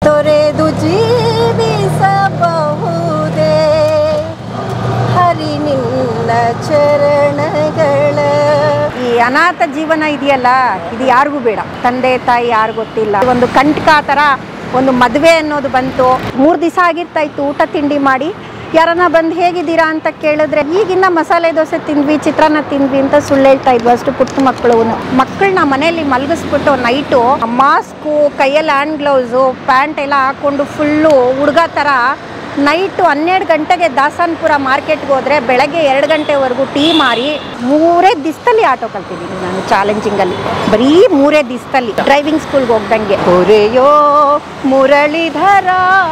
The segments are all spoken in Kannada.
ತೊರೆದು ಜೀವಿಸಬಹುದೇ ಹರಿ ನಿನ್ನ ಚರಣಗಳ ಈ ಅನಾಥ ಜೀವನ ಇದೆಯಲ್ಲ ಇದು ಯಾರಿಗೂ ಬೇಡ ತಂದೆ ತಾಯಿ ಯಾರು ಗೊತ್ತಿಲ್ಲ ಒಂದು ಕಂಟಕ ಥರ ಒಂದು ಮದುವೆ ಅನ್ನೋದು ಬಂತು ಮೂರು ದಿವಸ ಆಗಿರ್ತಾ ಇತ್ತು ಊಟ ತಿಂಡಿ ಮಾಡಿ ಯಾರನ್ನ ಬಂದು ಹೇಗಿದ್ದೀರಾ ಅಂತ ಕೇಳಿದ್ರೆ ಈಗಿನ್ನ ಮಸಾಲೆ ದೋಸೆ ತಿಂದ್ವಿ ಚಿತ್ರಾನ್ನ ತಿಂದ್ವಿ ಅಂತ ಸುಳ್ಳು ಹೇಳ್ತಾ ಇದ್ವು ಅಷ್ಟು ಪುಟ್ಟ ಮಕ್ಕಳು ಮಕ್ಕಳನ್ನ ಮನೆಯಲ್ಲಿ ಮಲಗಿಸ್ಬಿಟ್ಟು ನೈಟು ಮಾಸ್ಕು ಕೈಯಲ್ಲಿ ಹ್ಯಾಂಡ್ ಗ್ಲೌಸು ಪ್ಯಾಂಟ್ ಎಲ್ಲ ಹಾಕೊಂಡು ಫುಲ್ಲು ಹುಡುಗ ಥರ ನೈಟು ಹನ್ನೆರಡು ಗಂಟೆಗೆ ದಾಸನ್ಪುರ ಮಾರ್ಕೆಟ್ಗೆ ಹೋದರೆ ಬೆಳಗ್ಗೆ ಎರಡು ಗಂಟೆವರೆಗೂ ಟೀ ಮಾರಿ ಮೂರೇ ದಿವಸದಲ್ಲಿ ಆಟೋ ಕಲ್ತಿದ್ದೀನಿ ನಾನು ಚಾಲೆಂಜಿಂಗಲ್ಲಿ ಬರೀ ಮೂರೇ ದಿವಸದಲ್ಲಿ ಡ್ರೈವಿಂಗ್ ಸ್ಕೂಲ್ಗೆ ಹೋಗ್ದಂಗೆ ಹೊರೆಯೋ ಮುರಳೀಧರ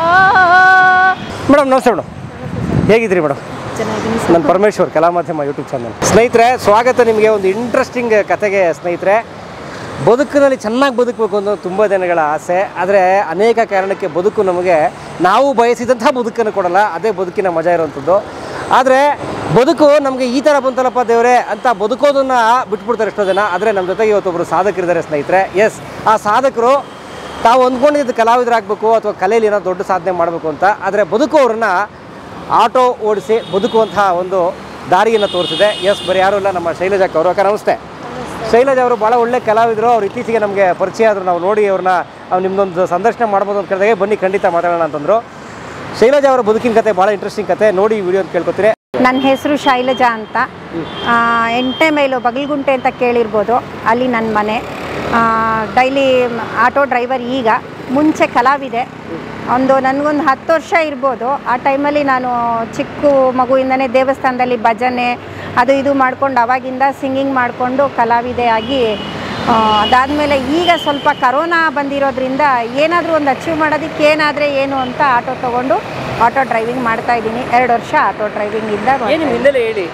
ಮೇಡಮ್ ನಮಸ್ತೆ ಮೇಡಮ್ ಹೇಗಿದ್ದೀರಿ ಮೇಡಮ್ ಚೆನ್ನಾಗಿದ್ದೀನಿ ನಾನು ಪರಮೇಶ್ವರ್ ಕಲಾ ಮಾಧ್ಯಮ ಯೂಟ್ಯೂಬ್ ಚಾನಲ್ ಸ್ನೇಹಿತರೆ ಸ್ವಾಗತ ನಿಮಗೆ ಒಂದು ಇಂಟ್ರೆಸ್ಟಿಂಗ್ ಕತೆಗೆ ಸ್ನೇಹಿತರೆ ಬದುಕಿನಲ್ಲಿ ಚೆನ್ನಾಗಿ ಬದುಕಬೇಕು ಅನ್ನೋ ತುಂಬ ಜನಗಳ ಆಸೆ ಆದರೆ ಅನೇಕ ಕಾರಣಕ್ಕೆ ಬದುಕು ನಮಗೆ ನಾವು ಬಯಸಿದಂಥ ಬದುಕನ್ನು ಕೊಡಲ್ಲ ಅದೇ ಬದುಕಿನ ಮಜಾ ಇರುವಂಥದ್ದು ಆದರೆ ಬದುಕು ನಮಗೆ ಈ ಥರ ಬಂತಲ್ಲಪ್ಪ ದೇವರೇ ಅಂತ ಬದುಕೋದನ್ನು ಬಿಟ್ಬಿಡ್ತಾರೆ ಎಷ್ಟೋ ಜನ ಆದರೆ ನಮ್ಮ ಜೊತೆಗೆ ಇವತ್ತೊಬ್ಬರು ಸಾಧಕರಿದ್ದಾರೆ ಸ್ನೇಹಿತರೆ ಎಸ್ ಆ ಸಾಧಕರು ತಾವು ಅಂದ್ಕೊಂಡಿದ್ದು ಕಲಾವಿದರಾಗಬೇಕು ಅಥವಾ ಕಲೆಯಲ್ಲಿ ಏನೋ ದೊಡ್ಡ ಸಾಧನೆ ಮಾಡಬೇಕು ಅಂತ ಆದರೆ ಬದುಕು ಅವ್ರನ್ನ ಆಟೋ ಓಡಿಸಿ ಬದುಕುವಂತಹ ಒಂದು ದಾರಿಯನ್ನು ತೋರಿಸಿದೆ ಎಸ್ ಬರೀ ಯಾರೂ ಇಲ್ಲ ನಮ್ಮ ಶೈಲಜಾಕ್ ಅವರು ಅಕ್ಕ ನಮಸ್ತೆ ಶೈಲಜಾ ಅವರು ಭಾಳ ಒಳ್ಳೆ ಕಲಾವಿದರು ಅವ್ರು ಇತ್ತೀಚೆಗೆ ನಮಗೆ ಪರಿಚಯ ಆದರು ನಾವು ನೋಡಿ ಅವ್ರನ್ನ ಅವ್ರು ನಿಮ್ಮದೊಂದು ಸಂದರ್ಶನ ಮಾಡ್ಬೋದು ಅಂತ ಕೇಳಿದಾಗ ಬನ್ನಿ ಖಂಡಿತ ಮಾತಾಡೋಣ ಅಂತಂದರು ಶೈಲಜಾ ಅವರ ಬದುಕಿನ ಕತೆ ಭಾಳ ಇಂಟ್ರೆಸ್ಟಿಂಗ್ ಕತೆ ನೋಡಿ ಈ ವಿಡಿಯೋ ಅಂತ ಕೇಳ್ಕೊತೀರಿ ನನ್ನ ಹೆಸರು ಶೈಲಜಾ ಅಂತ ಆ, ಎಂಟನೇ ಮೈಲು ಬಗಲ್ಗುಂಟೆ ಅಂತ ಕೇಳಿರ್ಬೋದು ಅಲ್ಲಿ ನನ್ನ ಮನೆ ಡೈಲಿ ಆಟೋ ಡ್ರೈವರ್ ಈಗ ಮುಂಚೆ ಕಲಾವಿದೆ ಒಂದು ನನಗೊಂದು ಹತ್ತು ವರ್ಷ ಇರ್ಬೋದು ಆ ಟೈಮಲ್ಲಿ ನಾನು ಚಿಕ್ಕ ಮಗುವಿಂದನೇ ದೇವಸ್ಥಾನದಲ್ಲಿ ಭಜನೆ ಅದು ಇದು ಮಾಡ್ಕೊಂಡು ಅವಾಗಿಂದ ಸಿಂಗಿಂಗ್ ಮಾಡಿಕೊಂಡು ಕಲಾವಿದೆ ಆಗಿ ಆ, ಅದಾದಮೇಲೆ ಈಗ ಸ್ವಲ್ಪ ಕರೋನಾ ಬಂದಿರೋದ್ರಿಂದ ಏನಾದರೂ ಒಂದು ಅಚೀವ್ ಮಾಡೋದಕ್ಕೆ ಏನಾದರೆ ಏನು ಅಂತ ಆಟೋ ತೊಗೊಂಡು ಆಟೋ ಡ್ರೈವಿಂಗ್ ಮಾಡ್ತಾ ಇದ್ದೀನಿ ಎರಡು ವರ್ಷ ಆಟೋ ಡ್ರೈವಿಂಗ್ ಇಂದ ಹಿನ್ನೆಲೆ ಹೇಳಿ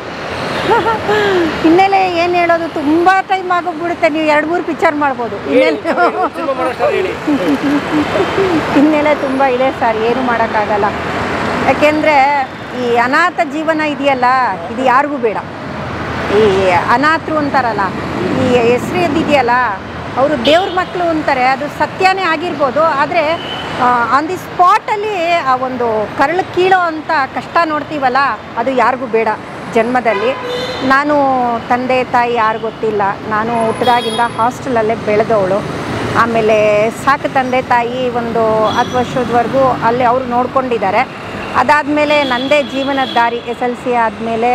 ಹಿನ್ನೆಲೆ ಏನು ಹೇಳೋದು ತುಂಬ ಟೈಮ್ ಆಗೋಗ್ಬಿಡುತ್ತೆ ನೀವು ಎರಡು ಮೂರು ಪಿಕ್ಚರ್ ಮಾಡ್ಬೋದು ಹಿನ್ನೆಲೆ ಹೇಳಿ ಹಿನ್ನೆಲೆ ತುಂಬ ಇದೆ ಸರ್ ಏನು ಮಾಡೋಕ್ಕಾಗಲ್ಲ ಯಾಕೆಂದರೆ ಈ ಅನಾಥ ಜೀವನ ಇದೆಯಲ್ಲ ಇದು ಯಾರಿಗೂ ಬೇಡ ಈ ಅನಾಥರು ಅಂತಾರಲ್ಲ ಈ ಹೆಸರು ಇದೆಯಲ್ಲ ಅವರು ದೇವ್ರ ಮಕ್ಕಳು ಅಂತಾರೆ ಅದು ಸತ್ಯನೇ ಆಗಿರ್ಬೋದು ಆದರೆ ಆನ್ ದಿ ಸ್ಪಾಟಲ್ಲಿ ಆ ಒಂದು ಕರಳು ಕೀಳೋ ಅಂತ ಕಷ್ಟ ನೋಡ್ತೀವಲ್ಲ ಅದು ಯಾರಿಗೂ ಬೇಡ ಜನ್ಮದಲ್ಲಿ ನಾನು ತಂದೆ ತಾಯಿ ಯಾರು ಗೊತ್ತಿಲ್ಲ ನಾನು ಹುಟ್ಟಿದಾಗಿಂದ ಹಾಸ್ಟೆಲಲ್ಲೇ ಬೆಳೆದವಳು ಆಮೇಲೆ ಸಾಕು ತಂದೆ ತಾಯಿ ಒಂದು ಹತ್ತು ವರ್ಷದವರೆಗೂ ಅಲ್ಲಿ ಅವರು ನೋಡ್ಕೊಂಡಿದ್ದಾರೆ ಅದಾದಮೇಲೆ ನನ್ನದೇ ಜೀವನದ ದಾರಿ ಎಸ್ ಎಲ್ ಸಿ ಆದಮೇಲೆ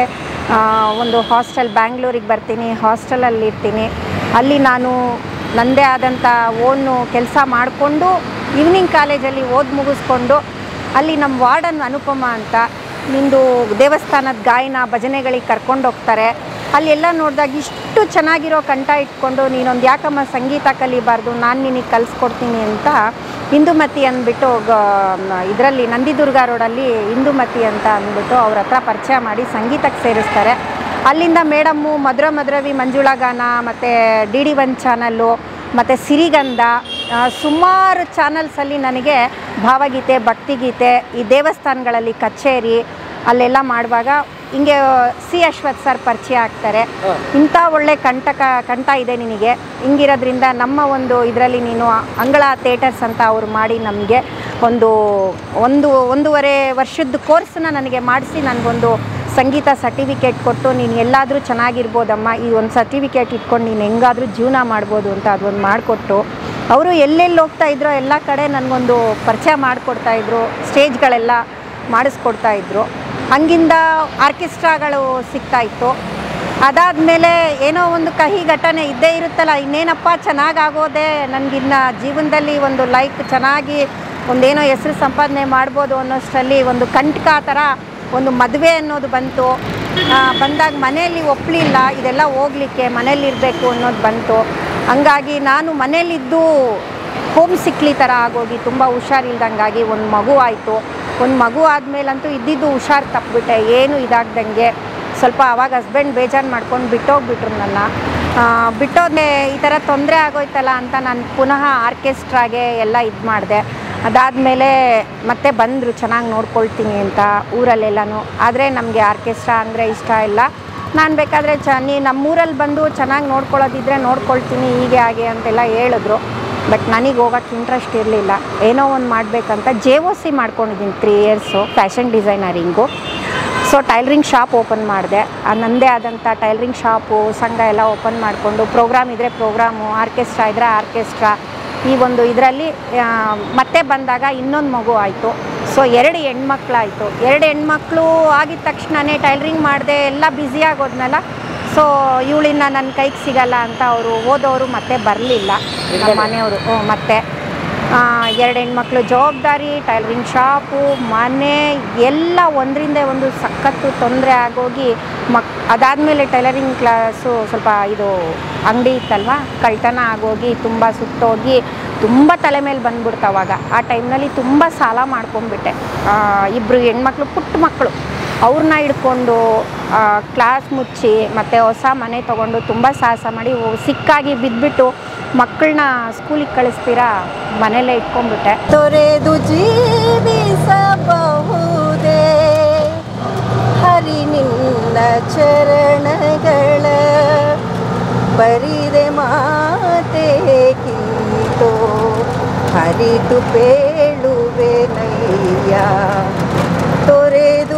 ಒಂದು ಹಾಸ್ಟೆಲ್ ಬ್ಯಾಂಗ್ಳೂರಿಗೆ ಬರ್ತೀನಿ ಹಾಸ್ಟೆಲಲ್ಲಿ ಇರ್ತೀನಿ ಅಲ್ಲಿ ನಾನು ನನ್ನದೇ ಆದಂಥ ಓನು ಕೆಲಸ ಮಾಡಿಕೊಂಡು ಈವ್ನಿಂಗ್ ಕಾಲೇಜಲ್ಲಿ ಓದಿ ಮುಗಿಸ್ಕೊಂಡು ಅಲ್ಲಿ ನಮ್ಮ ವಾರ್ಡನ್ ಅನುಪಮ ಅಂತ ನಿಂದು ದೇವಸ್ಥಾನದ ಗಾಯನ ಭಜನೆಗಳಿಗೆ ಕರ್ಕೊಂಡು ಹೋಗ್ತಾರೆ ಅಲ್ಲಿ ಎಲ್ಲ ನೋಡಿದಾಗ ಇಷ್ಟು ಚೆನ್ನಾಗಿರೋ ಕಂಠ ಇಟ್ಕೊಂಡು ನೀನೊಂದು ಯಾಕಮ್ಮ ಸಂಗೀತ ಕಲಿಬಾರ್ದು ನಾನು ನಿನಗೆ ಕಲಿಸ್ಕೊಡ್ತೀನಿ ಅಂತ ಇಂದುಮತಿ ಅಂದ್ಬಿಟ್ಟು ಇದರಲ್ಲಿ ನಂದಿದುರ್ಗ ರೋಡಲ್ಲಿ ಇಂದುಮತಿ ಅಂತ ಅಂದ್ಬಿಟ್ಟು ಅವ್ರ ಹತ್ರ ಪರಿಚಯ ಮಾಡಿ ಸಂಗೀತಕ್ಕೆ ಸೇರಿಸ್ತಾರೆ ಅಲ್ಲಿಂದ ಮೇಡಮ್ಮು ಮಧುರ ಮಧುರವಿ ಮಂಜುಳಾ ಗಾನ ಮತ್ತು ಡಿ ಡಿ ಒನ್ ಚಾನಲ್ಲು ಮತ್ತು ಸಿರಿಗಂಧ ಆ, ಸುಮಾರು ಚಾನಲ್ಸಲ್ಲಿ ನನಗೆ ಭಾವಗೀತೆ ಭಕ್ತಿಗೀತೆ ಈ ದೇವಸ್ಥಾನಗಳಲ್ಲಿ ಕಚೇರಿ ಅಲ್ಲೆಲ್ಲ ಮಾಡುವಾಗ ಹಿಂಗೆ ಸಿ ಅಶ್ವಥ್ ಸರ್ ಪರಿಚಯ ಆಗ್ತಾರೆ ಇಂಥ ಒಳ್ಳೆ ಕಂಟಕ ಕಂಠ ಇದೆ ನಿನಗೆ ಹಿಂಗಿರೋದ್ರಿಂದ ನಮ್ಮ ಒಂದು ಇದರಲ್ಲಿ ನೀನು ಅಂಗಳ ಥಿಯೇಟರ್ಸ್ ಅಂತ ಅವ್ರು ಮಾಡಿ ನಮಗೆ ಒಂದು ಒಂದು ಒಂದೂವರೆ ವರ್ಷದ ಕೋರ್ಸನ್ನ ನನಗೆ ಮಾಡಿಸಿ ನನಗೊಂದು ಸಂಗೀತ ಸರ್ಟಿಫಿಕೇಟ್ ಕೊಟ್ಟು ನೀನು ಎಲ್ಲಾದರೂ ಚೆನ್ನಾಗಿರ್ಬೋದಮ್ಮ ಈ ಒಂದು ಸರ್ಟಿಫಿಕೇಟ್ ಇಟ್ಕೊಂಡು ನೀನು ಹೆಂಗಾದರೂ ಜೀವನ ಮಾಡ್ಬೋದು ಅಂತ ಅದೊಂದು ಮಾಡಿಕೊಟ್ಟು ಅವರು ಎಲ್ಲೆಲ್ಲಿ ಹೋಗ್ತಾ ಇದ್ರೋ ಎಲ್ಲ ಕಡೆ ನನಗೊಂದು ಪರಿಚಯ ಮಾಡಿಕೊಡ್ತಾಯಿದ್ರು ಸ್ಟೇಜ್ಗಳೆಲ್ಲ ಮಾಡಿಸ್ಕೊಡ್ತಾ ಇದ್ರು ಹಂಗಿಂದ ಆರ್ಕೆಸ್ಟ್ರಾಗಳು ಸಿಗ್ತಾ ಇತ್ತು ಅದಾದಮೇಲೆ ಏನೋ ಒಂದು ಕಹಿ ಘಟನೆ ಇದ್ದೇ ಇರುತ್ತಲ್ಲ ಇನ್ನೇನಪ್ಪ ಚೆನ್ನಾಗಾಗೋದೆ ನನಗಿನ್ನ ಜೀವನದಲ್ಲಿ ಒಂದು ಲೈಕ್ ಚೆನ್ನಾಗಿ ಒಂದೇನೋ ಹೆಸರು ಸಂಪಾದನೆ ಮಾಡ್ಬೋದು ಅನ್ನೋಷ್ಟರಲ್ಲಿ ಒಂದು ಕಂಟಕ ಥರ ಒಂದು ಮದುವೆ ಅನ್ನೋದು ಬಂತು ಆ, ಬಂದಾಗ ಮನೆಯಲ್ಲಿ ಒಪ್ಪಲಿಲ್ಲ ಇದೆಲ್ಲ ಹೋಗ್ಲಿಕ್ಕೆ ಮನೇಲಿರಬೇಕು ಅನ್ನೋದು ಬಂತು ಹಂಗಾಗಿ ನಾನು ಮನೇಲಿದ್ದು ಹೋಮ್ ಸಿಕ್ಲಿ ಥರ ಆಗೋಗಿ ತುಂಬ ಹುಷಾರಿಲ್ದಂಗಾಗಿ ಒಂದು ಮಗು ಆಯಿತು ಒಂದು ಮಗು ಆದಮೇಲಂತೂ ಇದ್ದಿದ್ದು ಹುಷಾರು ತಪ್ಪಿಬಿಟ್ಟೆ ಏನು ಇದಾಗ್ದಂಗೆ ಸ್ವಲ್ಪ ಅವಾಗ ಹಸ್ಬೆಂಡ್ ಬೇಜಾರು ಮಾಡ್ಕೊಂಡು ಬಿಟ್ಟೋಗ್ಬಿಟ್ರು ನನ್ನ ಆ, ಬಿಟ್ಟೋದ್ಮೇ ಈ ಥರ ತೊಂದರೆ ಆಗೋಯ್ತಲ್ಲ ಅಂತ ನಾನು ಪುನಃ ಆರ್ಕೆಸ್ಟ್ರಾಗೆ ಎಲ್ಲ ಇದು ಮಾಡಿದೆ ಅದಾದಮೇಲೆ ಮತ್ತೆ ಬಂದರು ಚೆನ್ನಾಗಿ ನೋಡ್ಕೊಳ್ತೀನಿ ಅಂತ ಊರಲ್ಲೆಲ್ಲನೂ ಆದರೆ ನಮಗೆ ಆರ್ಕೆಸ್ಟ್ರಾ ಅಂದರೆ ಇಷ್ಟ ಇಲ್ಲ ನಾನು ಬೇಕಾದರೆ ಚ ನೀ ನಮ್ಮೂರಲ್ಲಿ ಬಂದು ಚೆನ್ನಾಗಿ ನೋಡ್ಕೊಳ್ಳೋದಿದ್ರೆ ನೋಡ್ಕೊಳ್ತೀನಿ ಹೀಗೆ ಹಾಗೆ ಅಂತೆಲ್ಲ ಹೇಳಿದ್ರು ಬಟ್ ನನಗೆ ಹೋಗೋಕ್ಕೆ ಇಂಟ್ರೆಸ್ಟ್ ಇರಲಿಲ್ಲ ಏನೋ ಒಂದು ಮಾಡಬೇಕಂತ ಜೆ ಒ ಸಿ ಮಾಡ್ಕೊಂಡಿದ್ದೀನಿ ತ್ರೀ ಇಯರ್ಸು ಫ್ಯಾಷನ್ ಡಿಸೈನರಿಂಗು ಸೊ ಟೈಲರಿಂಗ್ ಶಾಪ್ ಓಪನ್ ಮಾಡಿದೆ ನನ್ನದೇ ಆದಂಥ ಟೈಲರಿಂಗ್ ಶಾಪು ಸಂಘ ಎಲ್ಲ ಓಪನ್ ಮಾಡಿಕೊಂಡು ಪ್ರೋಗ್ರಾಮ್ ಇದ್ದರೆ ಪ್ರೋಗ್ರಾಮು ಆರ್ಕೆಸ್ಟ್ರಾ ಇದ್ದರೆ ಆರ್ಕೆಸ್ಟ್ರಾ ಈ ಒಂದು ಇದರಲ್ಲಿ ಮತ್ತೆ ಬಂದಾಗ ಇನ್ನೊಂದು ಮಗು ಆಯಿತು ಸೊ ಎರಡು ಹೆಣ್ಮಕ್ಳಾಯಿತು ಎರಡು ಹೆಣ್ಮಕ್ಳು ಆಗಿದ ತಕ್ಷಣವೇ ಟೈಲರಿಂಗ್ ಮಾಡಿದೆ ಎಲ್ಲ ಬ್ಯುಸಿ ಆಗೋದ್ನಲ್ಲ ಸೊ ಇವಳಿನ್ನ ನನ್ನ ಕೈಗೆ ಸಿಗಲ್ಲ ಅಂತ ಅವರು ಓದೋರು ಮತ್ತೆ ಬರಲಿಲ್ಲ ನಮ್ಮ ಮನೆಯವರು ಹ್ಞೂ ಮತ್ತೆ ಆ, ಎರಡು ಹೆಣ್ಮಕ್ಳು ಜವಾಬ್ದಾರಿ ಟೈಲರಿಂಗ್ ಶಾಪು ಮನೆ ಎಲ್ಲ ಒಂದರಿಂದ ಒಂದು ಸಖತ್ತು ತೊಂದರೆ ಆಗೋಗಿ ಮಕ್ ಅದಾದಮೇಲೆ ಟೈಲರಿಂಗ್ ಕ್ಲಾಸು ಸ್ವಲ್ಪ ಇದು ಅಂಗಡಿ ಇತ್ತಲ್ವ ಕಳ್ತನ ಆಗೋಗಿ ತುಂಬ ಸುತ್ತೋಗಿ ತುಂಬ ತಲೆ ಮೇಲೆ ಬಂದ್ಬಿಡ್ತು ಅವಾಗ ಆ ಟೈಮ್ನಲ್ಲಿ ತುಂಬ ಸಾಲ ಮಾಡ್ಕೊಂಡ್ಬಿಟ್ಟೆ ಇಬ್ಬರು ಹೆಣ್ಮಕ್ಳು ಪುಟ್ಟ ಮಕ್ಕಳು ಅವ್ರನ್ನ ಹಿಡ್ಕೊಂಡು ಕ್ಲಾಸ್ ಮುಚ್ಚಿ ಮತ್ತು ಹೊಸ ಮನೆ ತೊಗೊಂಡು ತುಂಬ ಸಾಹಸ ಮಾಡಿ ಓ- ಸಿಕ್ಕಾಗಿ ಬಿದ್ದುಬಿಟ್ಟು ಮಕ್ಕಳನ್ನ ಸ್ಕೂಲಿಗೆ ಕಳಿಸ್ತೀರಾ ಮನೇಲೇ ಇಟ್ಕೊಂಡ್ಬಿಟ್ಟೆ ತೊರೆದು ಜೀವಿಸಬಹುದೇ ಹರಿ ನಿನ್ನ ಚರಣಗಳ ಬರಿದೆ ಮಾತೆ ಕಿಂತೋ ಹರಿತು ಪೇಳುವೆ ನಯ್ಯ ತೊರೆದು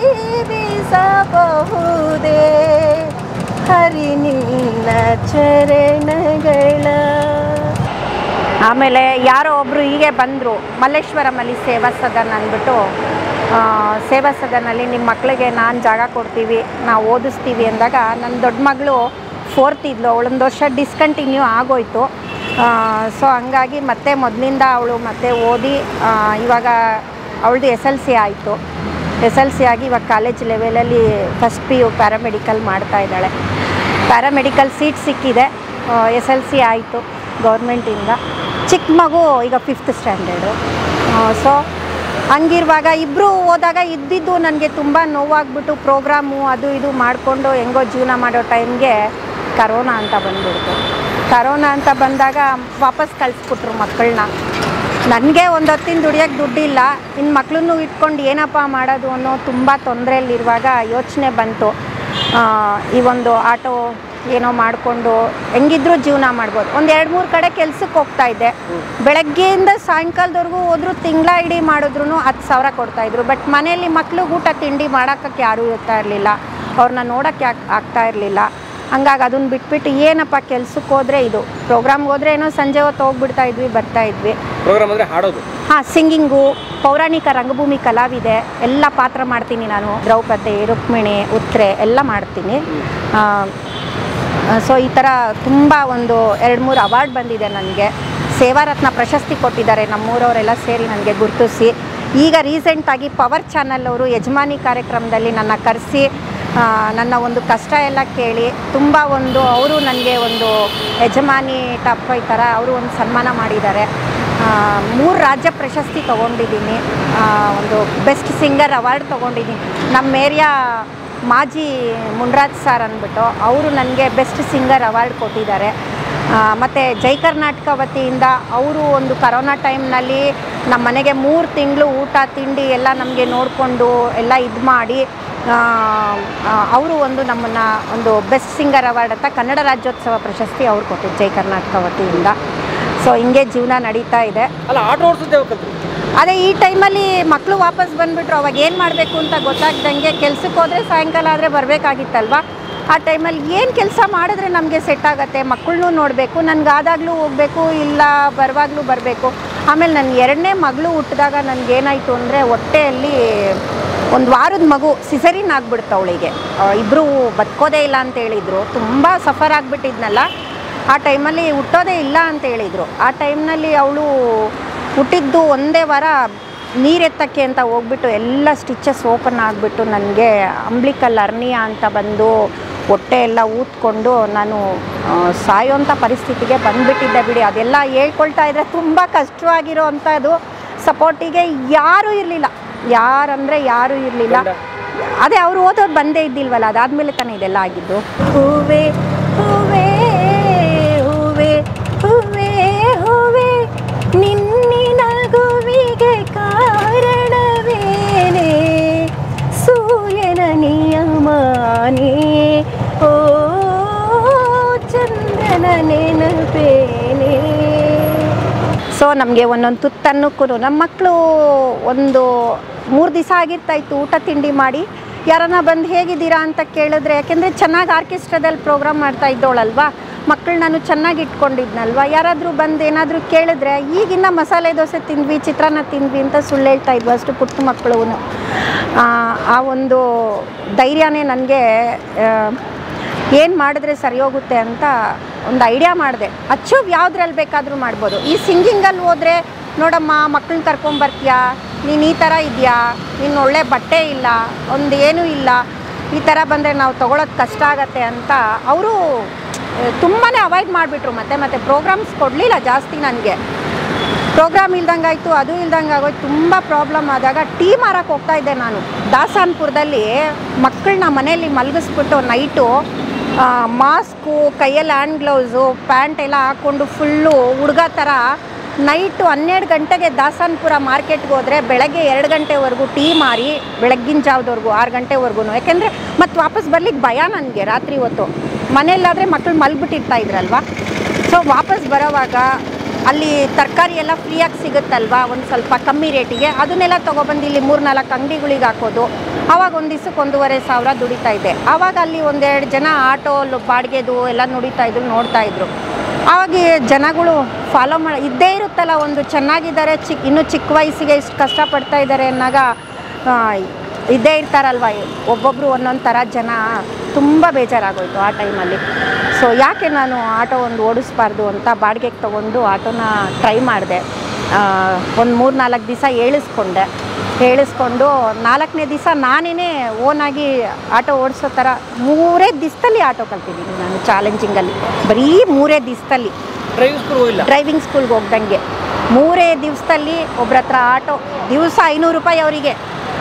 ಜೀವಿಸಬಹುದೇ ಹರಿ ನಿನ್ನ ಚರಣಗಳ ಆಮೇಲೆ ಯಾರೋ ಒಬ್ಬರು ಹೀಗೆ ಬಂದರು ಮಲ್ಲೇಶ್ವರಮಲ್ಲಿ ಸೇವಾ ಸದನ್ ಅಂದ್ಬಿಟ್ಟು ಆ, ಸೇವಾ ಸದನಲ್ಲಿ ನಿಮ್ಮ ಮಕ್ಕಳಿಗೆ ನಾನು ಜಾಗ ಕೊಡ್ತೀವಿ ನಾವು ಓದಿಸ್ತೀವಿ ಅಂದಾಗ ನನ್ನ ದೊಡ್ಡ ಮಗಳು ಫೋರ್ತ್ ಇದ್ಲು ಅವಳೊಂದು ವರ್ಷ ಡಿಸ್ಕಂಟಿನ್ಯೂ ಆಗೋಯ್ತು ಸೊ ಹಂಗಾಗಿ ಮತ್ತೆ ಮೊದಲಿಂದ ಅವಳು ಮತ್ತೆ ಓದಿ ಆ, ಇವಾಗ ಅವಳದು ಎಸ್ ಎಲ್ ಸಿ ಆಯಿತು ಎಸ್ ಎಲ್ ಸಿ ಆಗಿ ಇವಾಗ ಕಾಲೇಜ್ ಲೆವೆಲಲ್ಲಿ ಫಸ್ಟ್ ಪಿ ಯು ಪ್ಯಾರಾಮೆಡಿಕಲ್ ಮಾಡ್ತಾ ಇದ್ದಾಳೆ ಪ್ಯಾರಾಮೆಡಿಕಲ್ ಸೀಟ್ ಸಿಕ್ಕಿದೆ ಎಸ್ ಎಲ್ ಸಿ ಆಯಿತು ಗೌರ್ಮೆಂಟಿಂದ ಚಿಕ್ಕ ಮಗು ಈಗ ಫಿಫ್ತ್ ಸ್ಟ್ಯಾಂಡರ್ಡು ಸೊ ಹಂಗಿರುವಾಗ ಇಬ್ಬರು ಹೋದಾಗ ಇದ್ದಿದ್ದು ನನಗೆ ತುಂಬ ನೋವಾಗ್ಬಿಟ್ಟು ಪ್ರೋಗ್ರಾಮು ಅದು ಇದು ಮಾಡಿಕೊಂಡು ಹೆಂಗೋ ಜೀವನ ಮಾಡೋ ಟೈಮ್ಗೆ ಕರೋನಾ ಅಂತ ಬಂದ್ಬಿಡ್ತು ಕರೋನಾ ಅಂತ ಬಂದಾಗ ವಾಪಸ್ ಕಳಿಸ್ಬಿಟ್ರು ಮಕ್ಕಳನ್ನ ನನಗೆ ಒಂದು ಹೊತ್ತಿನ ದುಡಿಯೋಕ್ಕೆ ದುಡ್ಡಿಲ್ಲ ಇನ್ನು ಮಕ್ಕಳನ್ನು ಇಟ್ಕೊಂಡು ಏನಪ್ಪ ಮಾಡೋದು ಅನ್ನೋ ತುಂಬ ತೊಂದರೆಯಲ್ಲಿರುವಾಗ ಯೋಚನೆ ಬಂತು ಆ, ಈ ಒಂದು ಆಟೋ ಏನೋ ಮಾಡಿಕೊಂಡು ಹೆಂಗಿದ್ರೂ ಜೀವನ ಮಾಡ್ಬೋದು ಒಂದು ಎರಡು ಮೂರು ಕಡೆ ಕೆಲ್ಸಕ್ಕೆ ಹೋಗ್ತಾ ಇದ್ದೆ ಬೆಳಗ್ಗೆಯಿಂದ ಸಾಯಂಕಾಲದವರೆಗೂ ಹೋದ್ರು ತಿಂಗಳ ಇಡೀ ಮಾಡಿದ್ರು ಹತ್ತು ಸಾವಿರ ಕೊಡ್ತಾಯಿದ್ರು ಬಟ್ ಮನೆಯಲ್ಲಿ ಮಕ್ಳಿಗೆ ಊಟ ತಿಂಡಿ ಮಾಡೋಕ್ಕೆ ಯಾರೂ ಇರ್ತಾ ಇರಲಿಲ್ಲ ಅವ್ರನ್ನ ನೋಡೋಕ್ಕೆ ಆಗ್ತಾ ಇರಲಿಲ್ಲ ಹಂಗಾಗಿ ಅದನ್ನ ಬಿಟ್ಬಿಟ್ಟು ಏನಪ್ಪ ಕೆಲ್ಸಕ್ಕೆ ಹೋದರೆ ಇದು ಪ್ರೋಗ್ರಾಮ್ಗೆ ಹೋದ್ರೆ ಏನೋ ಸಂಜೆ ಹೊತ್ತು ಹೋಗ್ಬಿಡ್ತಾ ಇದ್ವಿ ಬರ್ತಾ ಇದ್ವಿ ಪ್ರೋಗ್ರಾಮ್ ಅಂದರೆ ಹಾಡೋದು ಹಾಂ ಸಿಂಗಿಂಗು ಪೌರಾಣಿಕ ರಂಗಭೂಮಿ ಕಲಾವಿದೆ ಎಲ್ಲ ಪಾತ್ರ ಮಾಡ್ತೀನಿ ನಾನು ದ್ರೌಪದಿ ರುಕ್ಮಿಣಿ ಉತ್ರೆ ಎಲ್ಲ ಮಾಡ್ತೀನಿ ಸೊ ಈ ಥರ ತುಂಬ ಒಂದು ಎರಡು ಮೂರು ಅವಾರ್ಡ್ ಬಂದಿದೆ ನನಗೆ ಸೇವಾರತ್ನ ಪ್ರಶಸ್ತಿ ಕೊಟ್ಟಿದ್ದಾರೆ ನಮ್ಮೂರವರೆಲ್ಲ ಸೇರಿ ನನಗೆ ಗುರುತಿಸಿ ಈಗ ರೀಸೆಂಟಾಗಿ ಪವರ್ ಚಾನಲ್ ಅವರು ಯಜಮಾನಿ ಕಾರ್ಯಕ್ರಮದಲ್ಲಿ ನನ್ನ ಕರೆಸಿ ನನ್ನ ಒಂದು ಕಷ್ಟ ಎಲ್ಲ ಕೇಳಿ ತುಂಬ ಒಂದು ಅವರು ನನಗೆ ಒಂದು ಯಜಮಾನಿ ಟಪ್ ಈ ಥರ ಅವರು ಒಂದು ಸನ್ಮಾನ ಮಾಡಿದ್ದಾರೆ ಮೂರು ರಾಜ್ಯ ಪ್ರಶಸ್ತಿ ತೊಗೊಂಡಿದ್ದೀನಿ ಆ, ಒಂದು ಬೆಸ್ಟ್ ಸಿಂಗರ್ ಅವಾರ್ಡ್ ತೊಗೊಂಡಿದ್ದೀನಿ ನಮ್ಮ ಏರಿಯಾ ಮಾಜಿ ಮುನ್ರಾಜ್ ಸರ್ ಅಂದ್ಬಿಟ್ಟು ಅವರು ನನಗೆ ಬೆಸ್ಟ್ ಸಿಂಗರ್ ಅವಾರ್ಡ್ ಕೊಟ್ಟಿದ್ದಾರೆ ಮತ್ತು ಜೈ ಕರ್ನಾಟಕ ವತಿಯಿಂದ ಅವರು ಒಂದು ಕರೋನಾ ಟೈಮ್ನಲ್ಲಿ ನಮ್ಮ ಮನೆಗೆ ಮೂರು ತಿಂಗಳು ಊಟ ತಿಂಡಿ ಎಲ್ಲ ನಮಗೆ ನೋಡಿಕೊಂಡು ಎಲ್ಲ ಇದು ಮಾಡಿ ಅವರು ಒಂದು ನಮ್ಮನ್ನು ಒಂದು ಬೆಸ್ಟ್ ಸಿಂಗರ್ ಅವಾರ್ಡ್ ಅಂತ ಕನ್ನಡ ರಾಜ್ಯೋತ್ಸವ ಪ್ರಶಸ್ತಿ ಅವ್ರು ಕೊಟ್ಟಿದ್ದು ಜೈ ಕರ್ನಾಟಕ ವತಿಯಿಂದ ಸೊ ಹಿಂಗೆ ಜೀವನ ನಡೀತಾ ಇದೆ ಅಲ್ಲ ಆಟೋ ಓಡಿಸುತ್ತೆ ಕಲ್ತ್ರಿ ಅದೇ ಈ ಟೈಮಲ್ಲಿ ಮಕ್ಕಳು ವಾಪಸ್ ಬಂದುಬಿಟ್ರು ಅವಾಗ ಏನು ಮಾಡಬೇಕು ಅಂತ ಗೊತ್ತಾಗ್ದಂಗೆ ಕೆಲ್ಸಕ್ಕೆ ಹೋದರೆ ಸಾಯಂಕಾಲ ಆದರೆ ಬರಬೇಕಾಗಿತ್ತಲ್ವ ಆ ಟೈಮಲ್ಲಿ ಏನು ಕೆಲಸ ಮಾಡಿದ್ರೆ ನಮಗೆ ಸೆಟ್ ಆಗುತ್ತೆ ಮಕ್ಕಳನ್ನೂ ನೋಡಬೇಕು ನನಗಾದಾಗಲೂ ಹೋಗಬೇಕು ಇಲ್ಲ ಬರುವಾಗಲೂ ಬರಬೇಕು ಆಮೇಲೆ ನನ್ನ ಎರಡನೇ ಮಗಳು ಹುಟ್ಟಿದಾಗ ನನಗೇನಾಯಿತು ಅಂದರೆ ಹೊಟ್ಟೆಯಲ್ಲಿ ಒಂದು ವಾರದ ಮಗು ಸಿಸರಿನ್ ಆಗ್ಬಿಡ್ತು ಅವಳಿಗೆ ಇಬ್ಬರು ಬದುಕೋದೇ ಇಲ್ಲ ಅಂತ ಹೇಳಿದರು ತುಂಬ ಸಫರ್ ಆಗಿಬಿಟ್ಟಿದ್ನಲ್ಲ ಆ ಟೈಮಲ್ಲಿ ಹುಟ್ಟೋದೇ ಇಲ್ಲ ಅಂತ ಹೇಳಿದರು ಆ ಟೈಮ್ನಲ್ಲಿ ಅವಳು ಹುಟ್ಟಿದ್ದು ಒಂದೇ ವಾರ ನೀರೆತ್ತಕ್ಕೆ ಅಂತ ಹೋಗ್ಬಿಟ್ಟು ಎಲ್ಲ ಸ್ಟಿಚಸ್ ಓಪನ್ ಆಗಿಬಿಟ್ಟು ನನಗೆ ಅಂಬ್ಲಿಕಲ್ ಅರ್ನಿಯಾ ಅಂತ ಬಂದು ಹೊಟ್ಟೆ ಎಲ್ಲ ಊದ್ಕೊಂಡು ನಾನು ಆ, ಸಾಯೋಂಥ ಪರಿಸ್ಥಿತಿಗೆ ಬಂದುಬಿಟ್ಟಿದ್ದೆ ಬಿಡಿ ಅದೆಲ್ಲ ಹೇಳ್ಕೊಳ್ತಾ ಇದ್ರೆ ತುಂಬ ಕಷ್ಟವಾಗಿರೋ ಅಂಥದ್ದು ಸಪೋರ್ಟಿಗೆ ಯಾರೂ ಇರಲಿಲ್ಲ ಯಾರಂದರೆ ಯಾರೂ ಇರಲಿಲ್ಲ ಅದೇ ಅವ್ರು ಓದೋದು ಬಂದೇ ಇದ್ದಿಲ್ವಲ್ಲ ಅದಾದಮೇಲೆ ತಾನೇ ಇದೆಲ್ಲ ಆಗಿದ್ದು ಹೂವೆ ಹೂವೆ ಹೂವೆ ಹೂವೆ ಹೂವೆ ನಿನ್ನಿನ ನಗುವಿಗೆ ಕಾರಣವೇನೆ ಸೂರ್ಯನ ನಿಯಮಾನೇ ಓ ಚಂದ್ರನ ನೆನಪೇನೆ ನಮಗೆ ಒಂದೊಂದು ತುತ್ತನ್ನಕ್ಕೂ ನಮ್ಮ ಮಕ್ಕಳು ಒಂದು ಮೂರು ದಿವಸ ಆಗಿರ್ತಾಯಿತ್ತು ಊಟ ತಿಂಡಿ ಮಾಡಿ ಯಾರನ್ನ ಬಂದು ಹೇಗಿದ್ದೀರಾ ಅಂತ ಕೇಳಿದ್ರೆ ಯಾಕೆಂದರೆ ಚೆನ್ನಾಗಿ ಆರ್ಕೆಸ್ಟ್ರಾದಲ್ಲಿ ಪ್ರೋಗ್ರಾಮ್ ಮಾಡ್ತಾ ಇದ್ದೋಳಲ್ವಾ ಮಕ್ಕಳು ನಾನು ಚೆನ್ನಾಗಿ ಇಟ್ಕೊಂಡಿದ್ನಲ್ವ ಯಾರಾದರೂ ಬಂದು ಏನಾದರೂ ಕೇಳಿದ್ರೆ ಈಗಿನ್ನ ಮಸಾಲೆ ದೋಸೆ ತಿಂದ್ವಿ ಚಿತ್ರಾನ್ನ ತಿಂದ್ವಿ ಅಂತ ಸುಳ್ಳು ಹೇಳ್ತಾ ಇದ್ವು ಅಷ್ಟು ಪುಟ್ಟ ಮಕ್ಕಳು ಆ ಒಂದು ಧೈರ್ಯನೇ ನನಗೆ ಏನು ಮಾಡಿದ್ರೆ ಸರಿ ಹೋಗುತ್ತೆ ಅಂತ ಒಂದು ಐಡಿಯಾ ಮಾಡಿದೆ ಅಚೀವ್ ಯಾವುದ್ರಲ್ಲಿ ಬೇಕಾದರೂ ಮಾಡ್ಬೋದು ಈ ಸಿಂಗಿಂಗಲ್ಲಿ ಹೋದರೆ ನೋಡಮ್ಮ ಮಕ್ಕಳನ್ನ ಕರ್ಕೊಂಬರ್ತೀಯಾ ನೀನು ಈ ಥರ ಇದೆಯಾ ನೀನು ಒಳ್ಳೆ ಬಟ್ಟೆ ಇಲ್ಲ ಒಂದು ಏನೂ ಇಲ್ಲ ಈ ಥರ ಬಂದರೆ ನಾವು ತೊಗೊಳೋದು ಕಷ್ಟ ಆಗತ್ತೆ ಅಂತ ಅವರು ತುಂಬಾ ಅವಾಯ್ಡ್ ಮಾಡಿಬಿಟ್ರು ಮತ್ತೆ ಮತ್ತೆ ಪ್ರೋಗ್ರಾಮ್ಸ್ ಕೊಡಲಿಲ್ಲ ಜಾಸ್ತಿ ನನಗೆ ಪ್ರೋಗ್ರಾಮ್ ಇಲ್ದಂಗಾಯ್ತು ಅದು ಇಲ್ದಂಗೆ ಆಗೋಯ್ತು ತುಂಬ ಪ್ರಾಬ್ಲಮ್ ಆದಾಗ ಟೀ ಮಾರಕ್ಕೆ ಹೋಗ್ತಾ ಇದ್ದೆ ನಾನು ದಾಸಾನ್ಪುರದಲ್ಲಿ ಮಕ್ಕಳನ್ನ ಮನೆಯಲ್ಲಿ ಮಲಗಿಸ್ಬಿಟ್ಟು ನೈಟು ಮಾಸ್ಕು ಕೈಯಲ್ಲಿ ಹ್ಯಾಂಡ್ ಗ್ಲೌಸು ಪ್ಯಾಂಟ್ ಎಲ್ಲ ಹಾಕ್ಕೊಂಡು ಫುಲ್ಲು ಹುಡುಗ ಥರ ನೈಟು ಹನ್ನೆರಡು ಗಂಟೆಗೆ ದಾಸಾನ್ಪುರ ಮಾರ್ಕೆಟ್ಗೆ ಹೋದರೆ ಬೆಳಗ್ಗೆ ಎರಡು ಗಂಟೆವರೆಗೂ ಟೀ ಮಾರಿ ಬೆಳಗ್ಗಿನ ಜಾವದವರೆಗೂ ಆರು ಗಂಟೆವರೆಗೂ ಯಾಕೆಂದರೆ ಮತ್ತೆ ವಾಪಸ್ ಬರ್ಲಿಕ್ಕೆ ಭಯ ನನಗೆ ರಾತ್ರಿ ಹೊತ್ತು ಮನೆಯಲ್ಲಾದರೆ ಮಕ್ಕಳು ಮಲ್ಬಿಟ್ಟಿರ್ತಾ ಇದ್ರಲ್ವ ಸೊ ವಾಪಸ್ ಬರೋವಾಗ ಅಲ್ಲಿ ತರಕಾರಿ ಎಲ್ಲ ಫ್ರೀಯಾಗಿ ಸಿಗುತ್ತಲ್ವಾ ಒಂದು ಸ್ವಲ್ಪ ಕಮ್ಮಿ ರೇಟಿಗೆ ಅದನ್ನೆಲ್ಲ ತೊಗೊಬಂದು ಇಲ್ಲಿ ಮೂರು ನಾಲ್ಕು ಅಂಗಡಿಗಳಿಗೆ ಹಾಕೋದು ಆವಾಗ ಒಂದು ದಿವ್ಸಕ್ಕೆ ಒಂದೂವರೆ ಸಾವಿರ ದುಡಿತಾ ಇದ್ದೆ ಆವಾಗ ಅಲ್ಲಿ ಒಂದೆರಡು ಜನ ಆಟೋ ಬಾಡಿಗೆದು ಎಲ್ಲ ನುಡಿತಾ ಇದ್ರು ನೋಡ್ತಾ ಇದ್ರು ಆವಾಗ ಈ ಜನಗಳು ಫಾಲೋ ಮಾಡಿ ಇದ್ದೇ ಇರುತ್ತಲ್ಲ ಒಂದು ಚೆನ್ನಾಗಿದ್ದಾರೆ ಚಿಕ್ಕ ಇನ್ನೂ ಚಿಕ್ಕ ವಯಸ್ಸಿಗೆ ಇಷ್ಟು ಕಷ್ಟಪಡ್ತಾ ಇದ್ದಾರೆ ಅನ್ನೋಗ ಆ, ಇದ್ದೇ ಇರ್ತಾರಲ್ವ ಒಬ್ಬೊಬ್ಬರು ಒಂದೊಂದು ಥರ ಜನ ತುಂಬ ಬೇಜಾರಾಗೋಯ್ತು ಆ ಟೈಮಲ್ಲಿ ಸೊ ಯಾಕೆ ನಾನು ಆಟೋ ಒಂದು ಓಡಿಸ್ಬಾರ್ದು ಅಂತ ಬಾಡಿಗೆಗೆ ತೊಗೊಂಡು ಆಟೋನ ಟ್ರೈ ಮಾಡಿದೆ ಒಂದು ಮೂರು ನಾಲ್ಕು ದಿವಸ ಏಳಿಸ್ಕೊಂಡೆ ಹೇಳಿಸ್ಕೊಂಡು ನಾಲ್ಕನೇ ದಿವಸ ನಾನೇ ಓನಾಗಿ ಆಟೋ ಓಡಿಸೋ ಥರ ಮೂರೇ ದಿವಸದಲ್ಲಿ ಆಟೋ ಕಲ್ತಿದ್ದೀನಿ ನಾನು ಚಾಲೆಂಜಿಂಗಲ್ಲಿ ಬರೀ ಮೂರೇ ದಿವಸದಲ್ಲಿ ಡ್ರೈವಿಂಗ್ ಸ್ಕೂಲ್ ಹೋಗಿಲ್ಲ ಡ್ರೈವಿಂಗ್ ಸ್ಕೂಲ್ಗೆ ಹೋಗ್ದಂಗೆ ಮೂರೇ ದಿವಸದಲ್ಲಿ ಒಬ್ರ ಹತ್ರ ಆಟೋ ದಿವಸ ಐನೂರು ರೂಪಾಯಿ ಅವರಿಗೆ